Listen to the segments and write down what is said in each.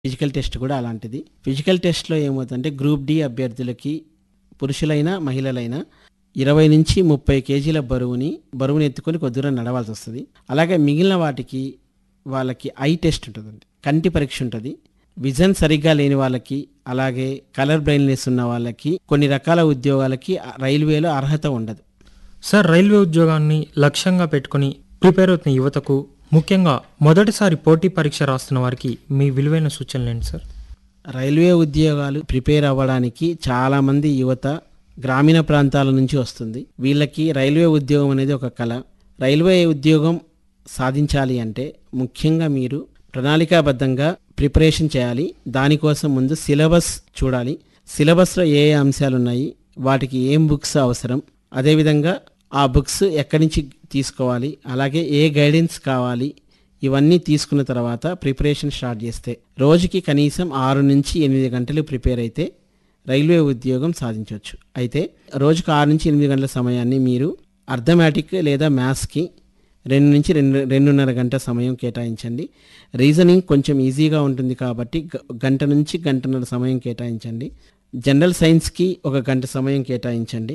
physical test కూడా అలాంటిది physical టెస్ట్లో ఏమవుతుందంటే గ్రూప్ డి అభ్యర్థులకి పురుషులైనా మహిళలైనా ఇరవై నుంచి ముప్పై కేజీల బరువుని బరువుని ఎత్తుకొని కొద్ది దూరం నడవాల్సి వస్తుంది అలాగే మిగిలిన వాటికి వాళ్ళకి ఐ టెస్ట్ ఉంటుందండి కంటి పరీక్ష ఉంటుంది విజన్ సరిగ్గా లేని వాళ్ళకి అలాగే కలర్ బ్రైన్లెస్ ఉన్న వాళ్ళకి కొన్ని రకాల ఉద్యోగాలకి రైల్వేలో అర్హత ఉండదు సార్ రైల్వే ఉద్యోగాన్ని లక్ష్యంగా పెట్టుకుని ప్రిపేర్ అవుతున్న యువతకు ముఖ్యంగా మొదటిసారి పోటీ పరీక్ష రాస్తున్న వారికి మీ విలువైన సూచనలు ఏంటి సార్ రైల్వే ఉద్యోగాలు ప్రిపేర్ అవ్వడానికి చాలామంది యువత గ్రామీణ ప్రాంతాల నుంచి వస్తుంది వీళ్ళకి రైల్వే ఉద్యోగం అనేది ఒక కళ రైల్వే ఉద్యోగం సాధించాలి అంటే ముఖ్యంగా మీరు ప్రణాళికాబద్ధంగా ప్రిపరేషన్ చేయాలి దానికోసం ముందు సిలబస్ చూడాలి సిలబస్లో ఏ ఏ అంశాలు ఉన్నాయి వాటికి ఏం బుక్స్ అవసరం అదేవిధంగా ఆ బుక్స్ ఎక్కడి నుంచి తీసుకోవాలి అలాగే ఏ గైడెన్స్ కావాలి ఇవన్నీ తీసుకున్న తర్వాత ప్రిపరేషన్ స్టార్ట్ చేస్తే రోజుకి కనీసం ఆరు నుంచి ఎనిమిది గంటలు ప్రిపేర్ అయితే రైల్వే ఉద్యోగం సాధించవచ్చు అయితే రోజుకు ఆరు నుంచి ఎనిమిది గంటల సమయాన్ని మీరు అర్థమెటిక్ లేదా మ్యాథ్స్కి రెండు నుంచి రెండు రెండున్నర గంట సమయం కేటాయించండి రీజనింగ్ కొంచెం ఈజీగా ఉంటుంది కాబట్టి గ- గంట నుంచి గంటన్నర సమయం కేటాయించండి జనరల్ సైన్స్కి ఒక గంట సమయం కేటాయించండి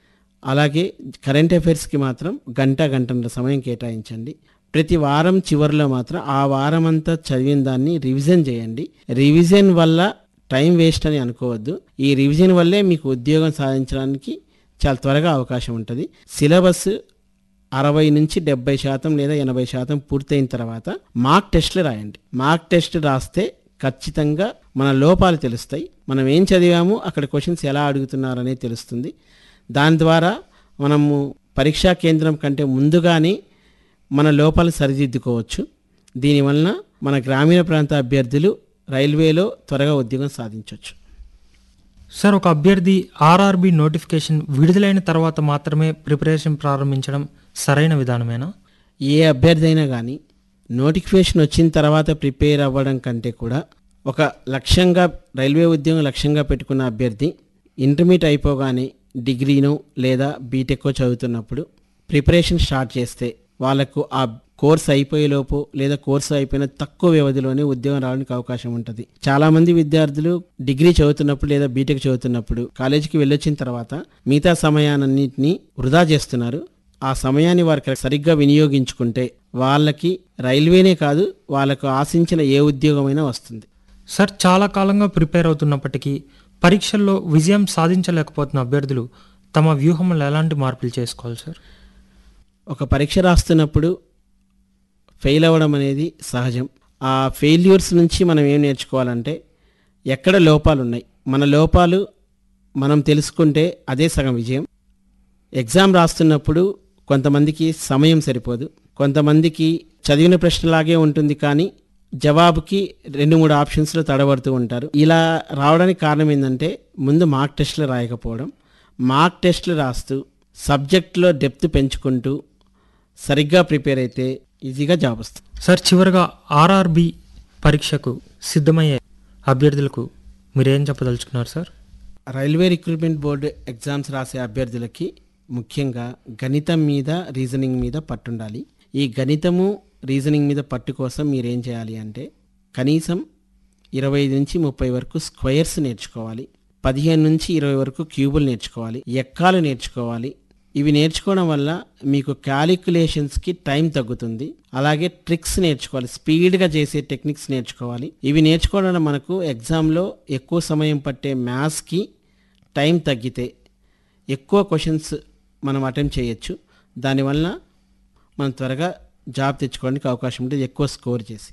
అలాగే కరెంట్ అఫైర్స్కి మాత్రం గంట గంటన్నర సమయం కేటాయించండి ప్రతి వారం చివరిలో మాత్రం ఆ వారం అంతా చదివిన దాన్ని రివిజన్ చేయండి రివిజన్ వల్ల టైం వేస్ట్ అని అనుకోవద్దు ఈ రివిజన్ వల్లే మీకు ఉద్యోగం సాధించడానికి చాలా త్వరగా అవకాశం ఉంటుంది సిలబస్ అరవై నుంచి డెబ్బై శాతం లేదా ఎనభై శాతం పూర్తయిన తర్వాత మార్క్ టెస్ట్లు రాయండి మార్క్ టెస్ట్ రాస్తే ఖచ్చితంగా మన లోపాలు తెలుస్తాయి మనం ఏం చదివాము అక్కడ క్వశ్చన్స్ ఎలా అడుగుతున్నారనేది తెలుస్తుంది దాని ద్వారా మనము పరీక్షా కేంద్రం కంటే ముందుగానే మన లోపాలు సరిదిద్దుకోవచ్చు దీనివలన మన గ్రామీణ ప్రాంత అభ్యర్థులు రైల్వేలో త్వరగా ఉద్యోగం సాధించవచ్చు సార్ ఒక అభ్యర్థి ఆర్ఆర్బి నోటిఫికేషన్ విడుదలైన తర్వాత మాత్రమే ప్రిపరేషన్ ప్రారంభించడం సరైన విధానమేనా ఏ అభ్యర్థి అయినా కానీ నోటిఫికేషన్ వచ్చిన తర్వాత ప్రిపేర్ అవ్వడం కంటే కూడా ఒక లక్ష్యంగా రైల్వే ఉద్యోగం లక్ష్యంగా పెట్టుకున్న అభ్యర్థి ఇంటర్మీడియట్ అయిపోగానే డిగ్రీనో లేదా బీటెక్కో చదువుతున్నప్పుడు ప్రిపరేషన్ స్టార్ట్ చేస్తే వాళ్ళకు ఆ కోర్స్ అయిపోయేలోపు లేదా కోర్సు అయిపోయిన తక్కువ వ్యవధిలోనే ఉద్యోగం రావడానికి అవకాశం ఉంటుంది చాలామంది విద్యార్థులు డిగ్రీ చదువుతున్నప్పుడు లేదా బీటెక్ చదువుతున్నప్పుడు కాలేజీకి వెళ్ళొచ్చిన తర్వాత మిగతా సమయాన్నింటినీ వృధా చేస్తున్నారు ఆ సమయాన్ని వారికి సరిగ్గా వినియోగించుకుంటే వాళ్ళకి రైల్వేనే కాదు వాళ్ళకు ఆశించిన ఏ ఉద్యోగమైనా వస్తుంది సార్ చాలా కాలంగా ప్రిపేర్ అవుతున్నప్పటికీ పరీక్షల్లో విజయం సాధించలేకపోతున్న అభ్యర్థులు తమ వ్యూహంలో ఎలాంటి మార్పులు చేసుకోవాలి సార్ ఒక పరీక్ష రాస్తున్నప్పుడు ఫెయిల్ అవ్వడం అనేది సహజం ఆ ఫెయిల్యూర్స్ నుంచి మనం ఏం నేర్చుకోవాలంటే ఎక్కడ లోపాలు ఉన్నాయి మన లోపాలు మనం తెలుసుకుంటే అదే సగం విజయం ఎగ్జామ్ రాస్తున్నప్పుడు కొంతమందికి సమయం సరిపోదు కొంతమందికి చదివిన ప్రశ్నలాగే ఉంటుంది కానీ జవాబుకి రెండు మూడు ఆప్షన్స్లో తడబడుతూ ఉంటారు ఇలా రావడానికి కారణం ఏంటంటే ముందు మార్క్ టెస్ట్లు రాయకపోవడం మార్క్ టెస్ట్లు రాస్తూ సబ్జెక్ట్లో డెప్త్ పెంచుకుంటూ సరిగ్గా ప్రిపేర్ అయితే ఈజీగా జాబ్ వస్తుంది సార్ చివరగా ఆర్ఆర్బి పరీక్షకు సిద్ధమయ్యే అభ్యర్థులకు మీరేం చెప్పదలుచుకున్నారు sir railway recruitment board exams రాసే అభ్యర్థులకి ముఖ్యంగా గణితం మీద రీజనింగ్ మీద పట్టుండాలి ఈ గణితము రీజనింగ్ మీద పట్టు కోసం మీరు ఏం చేయాలి అంటే కనీసం ఇరవై ఐదు నుంచి ముప్పై వరకు స్క్వయర్స్ నేర్చుకోవాలి పదిహేను నుంచి ఇరవై వరకు క్యూబులు నేర్చుకోవాలి ఎక్కాలు నేర్చుకోవాలి ఇవి నేర్చుకోవడం వల్ల మీకు క్యాలిక్యులేషన్స్కి టైం తగ్గుతుంది అలాగే ట్రిక్స్ నేర్చుకోవాలి స్పీడ్గా చేసే టెక్నిక్స్ నేర్చుకోవాలి ఇవి నేర్చుకోవడం వల్ల మనకు ఎగ్జామ్లో ఎక్కువ సమయం పట్టే మ్యాథ్స్కి టైం తగ్గితే ఎక్కువ క్వశ్చన్స్ మనం అటెంప్ట్ చేయొచ్చు దానివల్ల మనం త్వరగా జాబ్ తెచ్చుకోవడానికి అవకాశం ఉంటుంది ఎక్కువ స్కోర్ చేసి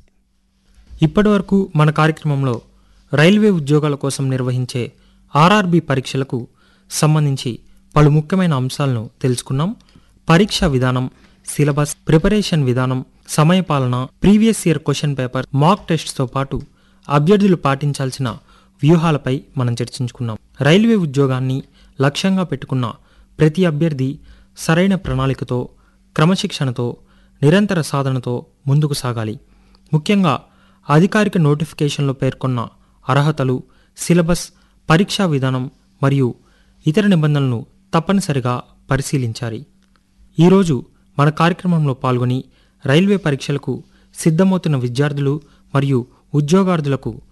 ఇప్పటివరకు మన కార్యక్రమంలో రైల్వే ఉద్యోగాల కోసం నిర్వహించే ఆర్ఆర్బి పరీక్షలకు సంబంధించి పలు ముఖ్యమైన అంశాలను తెలుసుకున్నాం పరీక్ష విధానం సిలబస్ ప్రిపరేషన్ విధానం సమయపాలన previous year question paper mock టెస్ట్తో పాటు అభ్యర్థులు పాటించాల్సిన వ్యూహాలపై మనం చర్చించుకున్నాం రైల్వే ఉద్యోగాన్ని లక్ష్యంగా పెట్టుకున్న ప్రతి అభ్యర్థి సరైన ప్రణాళికతో క్రమశిక్షణతో నిరంతర సాధనతో ముందుకు సాగాలి ముఖ్యంగా అధికారిక నోటిఫికేషన్లో పేర్కొన్న అర్హతలు సిలబస్ పరీక్షా విధానం మరియు ఇతర నిబంధనలను తప్పనిసరిగా పరిశీలించాలి ఈరోజు మన కార్యక్రమంలో పాల్గొని రైల్వే పరీక్షలకు సిద్ధమవుతున్న విద్యార్థులు మరియు ఉద్యోగార్థులకు